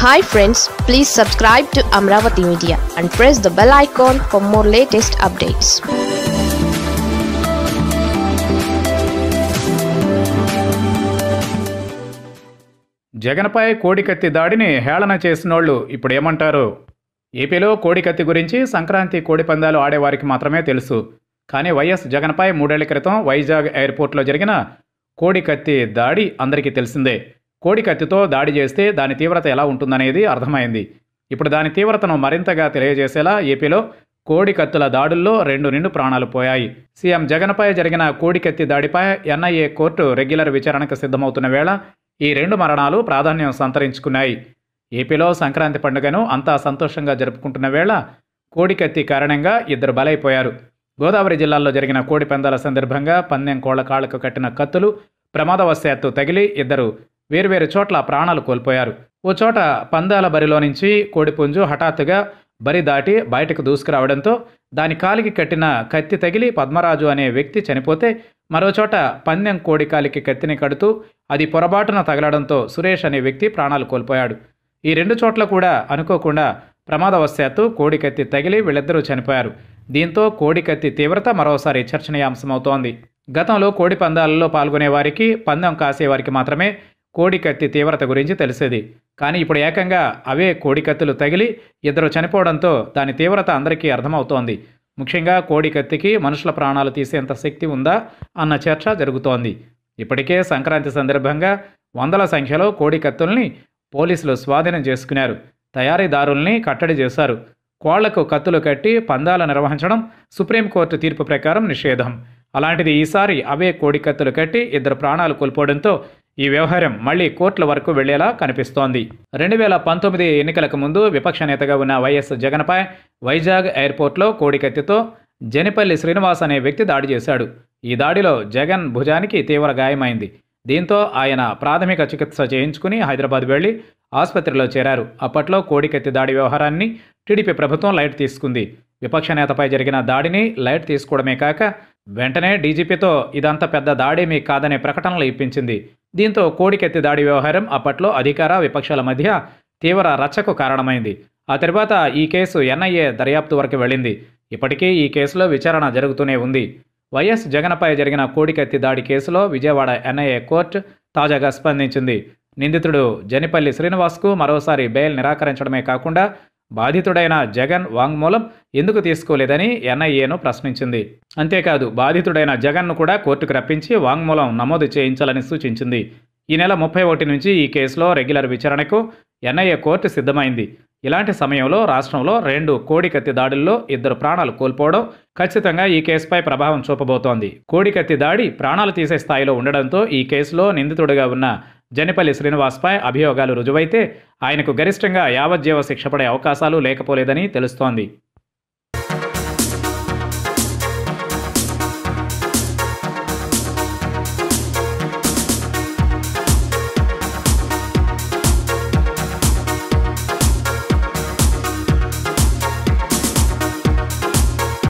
hi friends please subscribe to Amaravati media and press the bell icon for more latest updates జగన్పై కోడికత్తి దాడిని హేళన చేసినోళ్ళు ఇప్పుడు ఏమంటారు ఏపీలో కోడికత్తి గురించి సంక్రాంతి కోడి పందాలు ఆడేవారికి మాత్రమే తెలుసు కానీ వైఎస్ జగన్పై మూడేళ్ల క్రితం వైజాగ్ ఎయిర్పోర్ట్లో జరిగిన కోడికత్తి దాడి అందరికీ తెలిసిందే కోడికత్తితో దాడి చేస్తే దాని తీవ్రత ఎలా ఉంటుందనేది అర్థమైంది ఇప్పుడు దాని తీవ్రతను మరింతగా తెలియజేసేలా ఏపీలో కోడికత్తుల దాడుల్లో రెండు నిండు ప్రాణాలు పోయాయి సీఎం జగన్పై జరిగిన కోడికత్తి దాడిపై ఎన్ఐఏ కోర్టు రెగ్యులర్ విచారణకు సిద్ధమవుతున్న వేళ ఈ రెండు మరణాలు ప్రాధాన్యం సంతరించుకున్నాయి ఏపీలో సంక్రాంతి పండుగను అంతా సంతోషంగా జరుపుకుంటున్న వేళ కోడికత్తి కారణంగా ఇద్దరు బలైపోయారు గోదావరి జిల్లాలో జరిగిన కోడి పందాల సందర్భంగా పందెం కోళ్ల కాళ్లకు కట్టిన కత్తులు ప్రమాదవశాత్తు తగిలి ఇద్దరు వేర్వేరు చోట్ల ప్రాణాలు కోల్పోయారు ఓ చోట పందాల బరిలో నుంచి కోడిపుంజు హఠాత్తుగా బరి దాటి బయటకు దూసుకురావడంతో దాని కాలికి కట్టిన కత్తి తగిలి పద్మరాజు అనే వ్యక్తి చనిపోతే మరోచోట పందెం కోడి కాలికి కత్తిని కడుతూ అది పొరబాటున తగలడంతో సురేష్ అనే వ్యక్తి ప్రాణాలు కోల్పోయాడు ఈ రెండు చోట్ల కూడా అనుకోకుండా ప్రమాదవశాత్తు కోడి కత్తి తగిలి వీళ్ళిద్దరూ చనిపోయారు దీంతో కోడి కత్తి తీవ్రత మరోసారి చర్చనీయాంశమవుతోంది గతంలో కోడి పందాలలో పాల్గొనే వారికి పందెం కాసే వారికి మాత్రమే కోడి కత్తి తీవ్రత గురించి తెలిసేది కానీ ఇప్పుడు ఏకంగా అవే కోడి కత్తులు తగిలి ఇద్దరు చనిపోవడంతో దాని తీవ్రత అందరికీ అర్థమవుతోంది ముఖ్యంగా కోడి కత్తికి మనుషుల ప్రాణాలు తీసేంత శక్తి ఉందా అన్న చర్చ జరుగుతోంది ఇప్పటికే సంక్రాంతి సందర్భంగా వందల సంఖ్యలో కోడి కత్తుల్ని పోలీసులు స్వాధీనం చేసుకున్నారు తయారీదారుల్ని కట్టడి చేశారు కోళ్లకు కత్తులు కట్టి పందాలు నిర్వహించడం సుప్రీంకోర్టు తీర్పు ప్రకారం నిషేధం అలాంటిది ఈసారి అవే కోడి కత్తులు కట్టి ఇద్దరు ప్రాణాలు కోల్పోవడంతో ఈ వ్యవహారం మళ్లీ కోర్టుల వరకు వెళ్లేలా కనిపిస్తోంది రెండు వేల పంతొమ్మిది ఎన్నికలకు ముందు విపక్ష నేతగా ఉన్న వైఎస్ జగన్పై వైజాగ్ ఎయిర్పోర్ట్లో కోడికత్తితో జనిపల్లి శ్రీనివాస్ అనే వ్యక్తి దాడి చేశాడు ఈ దాడిలో జగన్ భుజానికి తీవ్ర గాయమైంది దీంతో ఆయన ప్రాథమిక చికిత్స చేయించుకుని హైదరాబాద్ వెళ్లి ఆసుపత్రిలో చేరారు అప్పట్లో కోడికత్తి దాడి వ్యవహారాన్ని టీడీపీ ప్రభుత్వం లైట్ తీసుకుంది విపక్ష నేతపై జరిగిన దాడిని లైట్ తీసుకోవడమే కాక వెంటనే డీజీపీతో ఇదంతా పెద్ద దాడేమీ కాదనే ప్రకటనలు ఇప్పించింది దీంతో కోడికెత్తి దాడి వ్యవహారం అప్పట్లో అధికార విపక్షాల మధ్య తీవ్ర రచ్చకు కారణమైంది ఆ తర్వాత ఈ కేసు ఎన్ఐఏ దర్యాప్తు వరకు వెళ్ళింది ఇప్పటికీ ఈ కేసులో విచారణ జరుగుతూనే ఉంది వైఎస్ జగన్పై జరిగిన కోడికత్తి దాడి కేసులో విజయవాడ ఎన్ఐఏ కోర్టు తాజాగా స్పందించింది నిందితుడు జనిపల్లి శ్రీనివాస్కు మరోసారి బెయిల్ నిరాకరించడమే కాకుండా బాధితుడైన జగన్ వాంగ్మూలం ఎందుకు తీసుకోలేదని ఎన్ఐఏను ప్రశ్నించింది అంతేకాదు బాధితుడైన జగన్ను కూడా కోర్టుకు రప్పించి వాంగ్మూలం నమోదు చేయించాలని సూచించింది ఈ నెల ముప్పై ఒకటి నుంచి ఈ కేసులో రెగ్యులర్ విచారణకు ఎన్ఐఏ కోర్టు సిద్ధమైంది ఇలాంటి సమయంలో రాష్ట్రంలో రెండు కోడికత్తి దాడుల్లో ఇద్దరు ప్రాణాలు కోల్పోవడం ఖచ్చితంగా ఈ కేసుపై ప్రభావం చూపబోతోంది కోడికత్తి దాడి ప్రాణాలు తీసే స్థాయిలో ఉండడంతో ఈ కేసులో నిందితుడిగా ఉన్న జనిపల్లి శ్రీనివాస్పై అభియోగాలు రుజువైతే ఆయనకు గరిష్టంగా యావజ్జీవ శిక్ష పడే అవకాశాలు లేకపోలేదని తెలుస్తోంది